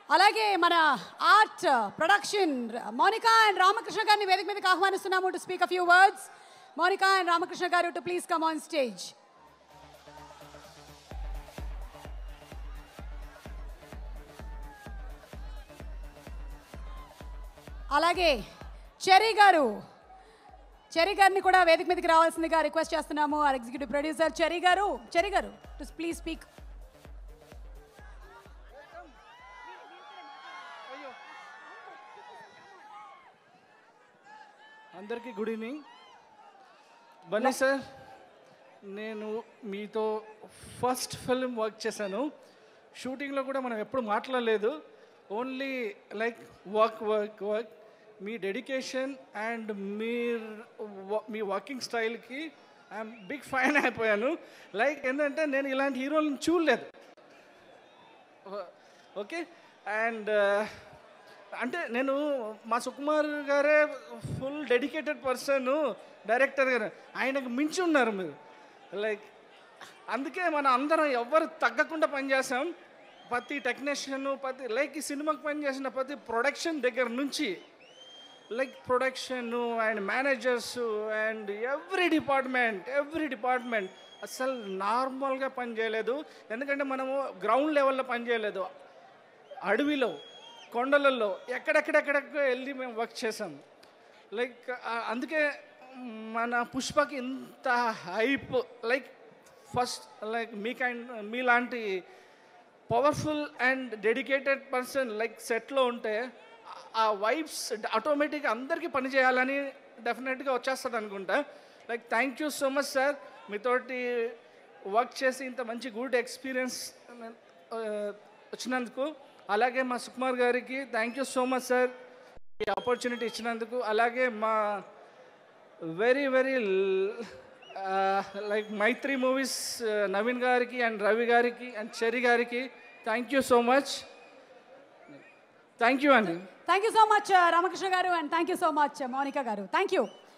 అలాగే మన art production Monika and Ramakrishna గారిని వేదిక మీదకి ఆహ్వానిస్తున్నాము to speak a few words Monika and Ramakrishna garu to please come on stage అలాగే చెరీ గారు చెరీ గారిని కూడా వేదిక మీదకి రావాల్సిందిగా రిక్వెస్ట్ చేస్తున్నాము our executive producer Cherry garu Cherry garu to please speak అందరికీ గుడ్ ఈవినింగ్ బన్నీ సార్ నేను మీతో ఫస్ట్ ఫిల్మ్ వర్క్ చేశాను షూటింగ్లో కూడా మనం ఎప్పుడు మాట్లాడలేదు only like work work work మీ డెడికేషన్ అండ్ మీరు మీ వర్కింగ్ స్టైల్కి ఐఎమ్ బిగ్ ఫ్యాన్ అయిపోయాను లైక్ ఏంటంటే నేను ఇలాంటి హీరోలను చూడలేదు ఓకే అండ్ అంటే నేను మా సుకుమార్ గారే ఫుల్ డెడికేటెడ్ పర్సన్ డైరెక్టర్ గారు ఆయనకు మించి ఉన్నారు మీరు లైక్ అందుకే మనం అందరం ఎవ్వరు తగ్గకుండా పనిచేసాం ప్రతి టెక్నీషియన్ ప్రతి లైక్ ఈ సినిమాకి పనిచేసిన ప్రతి ప్రొడక్షన్ దగ్గర నుంచి like production and managers and every department every department అసలు నార్మల్గా పని చేయలేదు ఎందుకంటే మనము గ్రౌండ్ లెవెల్లో పని చేయలేదు అడవిలో కొండలలో ఎక్కడెక్కడెక్కడెక్కడ వెళ్ళి మేము వర్క్ చేసాం లైక్ అందుకే మన పుష్పకి ఇంత హైప్ లైక్ ఫస్ట్ లైక్ మీ కైండ్ మీలాంటి powerful and dedicated person like సెట్లో ఉంటే ఆ వైబ్స్ ఆటోమేటిక్ అందరికీ పని చేయాలని డెఫినెట్గా వచ్చేస్తుంది అనుకుంటా like thank you so much sir మీతోటి వర్క్ చేసి ఇంత మంచి గుడ్ ఎక్స్పీరియన్స్ వచ్చినందుకు అలాగే మా సుకుమార్ గారికి thank you so much sir ఈ ఆపర్చునిటీ ఇచ్చినందుకు అలాగే మా very very like Mythri Movies Naveen గారికి అండ్ రవి గారికి అండ్ చెరి గారికి thank you so much thank you అండి thank you so much Ramakrishna garu and thank you so much Mounika garu thank you